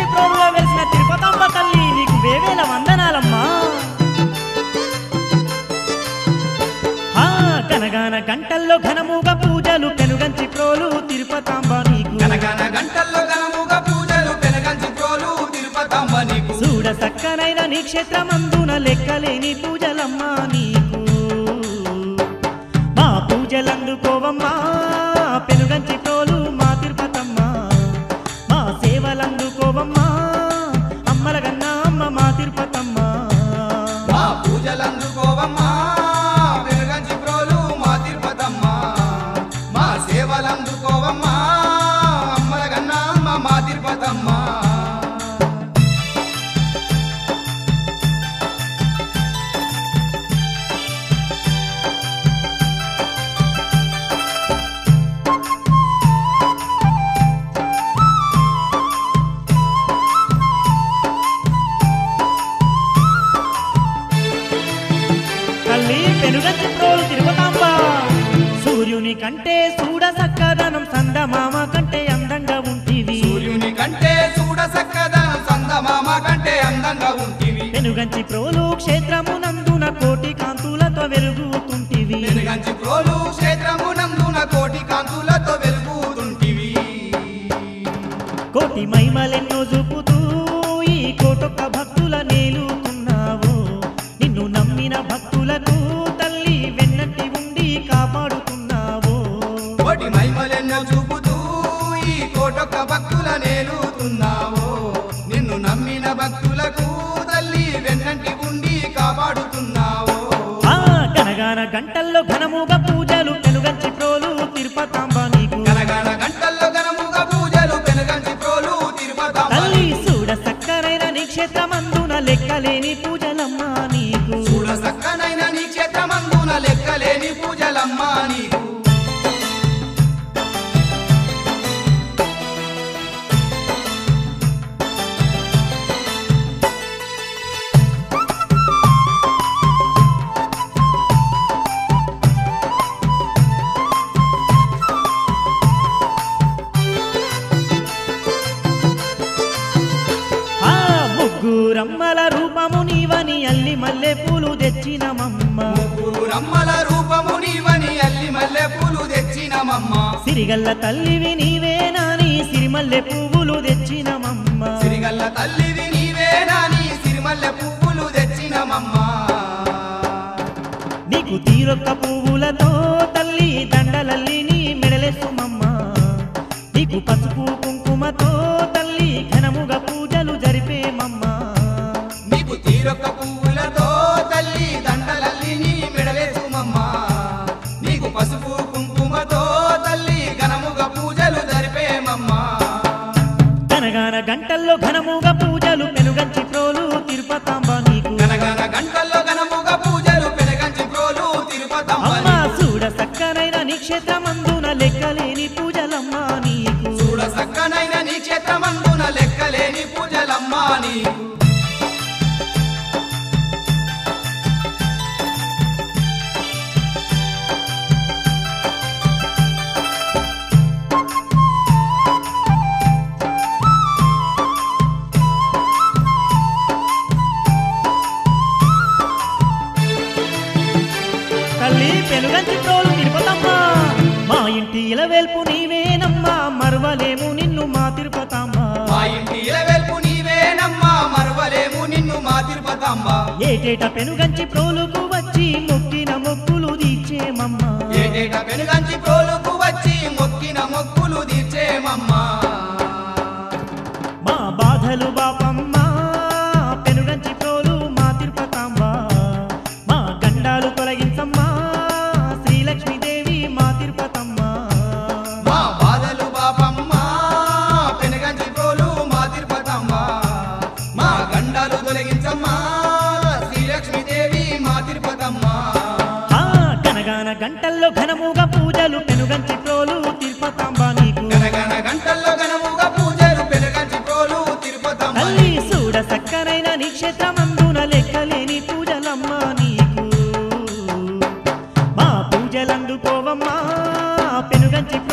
ప్రోలుగా వెలిసిన తిరుపతమ్మ తల్లి నీకు వేవేల వందనాలమ్మా ఆ గనగాన గంటల్లో ఘనముగా పూజలు పెనుగంచి ప్రోలు తిరుపతాంబ నీకు గనగన గంటల్లో గనముగా పూజలు పెనగంచి ప్రోలు తిరుపతమ్మ నీకు చూడ సక్కనైన నీ క్షేత్రమందున లెక్కలేని పూజలమ్మా నీకు మా పూజలందుకోవమ్మా పెనుగంచి ప్రోలు మా తిరుపతమ్మ మా సేవలందుకోవమ్మా అమ్మల గన్నా అమ్మ మా తిరుపతమ్మ మా పూజలందుకోవమ్మా పెనగంచి ప్రోలు మా తిరుపతమ్మ మా సేవలందుకోవమ్మా అమ్మల గన్నమ్మ మా తిరుపతమ్మ తల్లి పెనుగంచి ప్రోలు తిరుపతాంబ సూర్యుని కంటే చూడ సక్కదనం సందమామ కంటే అందంగా ఉంటివి సూర్యుని కంటే చూడ సక్కదనం సందమామ కంటే అందంగా ఉంటివి పెనుగంచి ప్రోలు క్షేత్రమునందున కోటి కాంతులతో వెలుగుతుంటివి వెనుగంచి ప్రోలు క్షేత్రమునందున కోటి కాంతులతో వెలుగుతుంటివి కోటి మహిమలెన్నో చూపుతూ ఈ కోటొక్క భక్తుల నేలుతున్నావు నిన్ను నమ్మిన భక్తులకు తల్లి వెన్నట్టి ఉండి కాపాడుతున్నావు కోటి మహిమలెన్నో చూపుతూ ఈ కోటొక్క భక్తుల నేలుతున్నావో నిన్ను నమ్మిన భక్తులకు తల్లి వెన్నంటి ఉండి కాపాడుతున్నావో ఆ గనగాన గంటల్లో ఘనముగా పూజలు పెనుగంచి ప్రోలు తిరుపతాంబ నీకు గనగన గంటల్లో గనముగా పూజలు పెనుగంచి ప్రోలు తిరుపతమ్మ తల్లి చూడ సక్కరైన నీ క్షేత్రమందున లెక్కలేని పూజలమ్మా నీకు చూడ సక్కనైన నీ క్షేత్రమందున లెక్కలేని పూజలమ్మా నీకు ఆ ముగ్గురమ్మల రూపము నీవని అల్లి మల్లె పూలు తెచ్చినమమ్మ రమ్మల రూపము నీవని అల్లి మల్లె పూలు తెచ్చినమమ్మ సిరిగల్ల తల్లివి నీవేనాని సిరిమల్లె పువ్వులు తెచ్చినమమ్మ సిరిగల్ల తల్లివి నీవేనా నీ సిరిమల్లె పువ్వులు తెచ్చినమమ్మా నీకు తీరొక్క పువ్వులతో తల్లి దండలల్లి నీ మెడలెసుమమ్మ నీకు పసుపు కుంకుమతో తల్లి ఘనముగా పూజలు జరిపేమమ్మ నీకు తీరొక్క పువ్వులతో తల్లి దండలల్లి నీ మెడలేసుమమ్మా నీకు పసుపు కుంకుమతో తల్లి ఘనముగా పూజలు జరిపేమమ్మా గనగాన గంటల్లో ఘనముగా పూజలు పెనుగంచి ప్రోలు తిరుపతాంబ నీకు గనగన గంటల్లో ఘనముగా పూజలు పెనగంచి ప్రోలు తిరుపతమ్మ అమ్మ చూడ సక్కనైన నీ క్షేత్రమందున లెక్కలేని పూజలమ్మా నీకు చూడ సక్కనైన నీ క్షేత్రమందున లెక్కలేని పూజలమ్మా నీకు తల్లి పెనుగంచి ప్రోలు తిరుపతమ్మ మా ఇంటి ఇలవేల్పు నీవేనమ్మా మరవలేము నిన్ను మా తిరుపతమ్మ మా ఇంటి ఇలవెల్పు నీవేనమ్మా మరవలేము నిన్ను మా తిరుపతమ్మ ఏటేట పెనుగంచి ప్రోలుకు వచ్చి మొక్కిన మొక్కులు తీర్చేమమ్మ ఏటేట పెనుగంచి ప్రోలుకు వచ్చి మొక్కిన మొక్కులు తీర్చేమమ్మా మా బాధలు బాపమ్మ పెనుగంచి ప్రోలు మా తిరుపతమ్మ మా గండాలు తొలగించమ్మా శ్రీలక్ష్మీదేవి మా తిరుపతమ్మ మా బాధలు బాపమ్మ పెనుగంచి ప్రోలు మా తిరుపతమ్మ మా గండాలు తొలగించమ్మా శ్రీలక్ష్మీదేవి మా తిరుపతమ్మ ఆ గనగాన గంటల్లో ఘనముగా పూజలు పెనుగంచి ప్రోలు తిరుపతాంబ నీకు గనగన గంటల్లో గనముగా పూజలు పెనుగంచి ప్రోలు తిరుపతమ్మ తల్లి చూడ సక్కనైన నీ క్షేత్రమందున లెక్కలేని పూజలమ్మ నీకు మా పూజలందుకోవమ్మా పెనుగంచి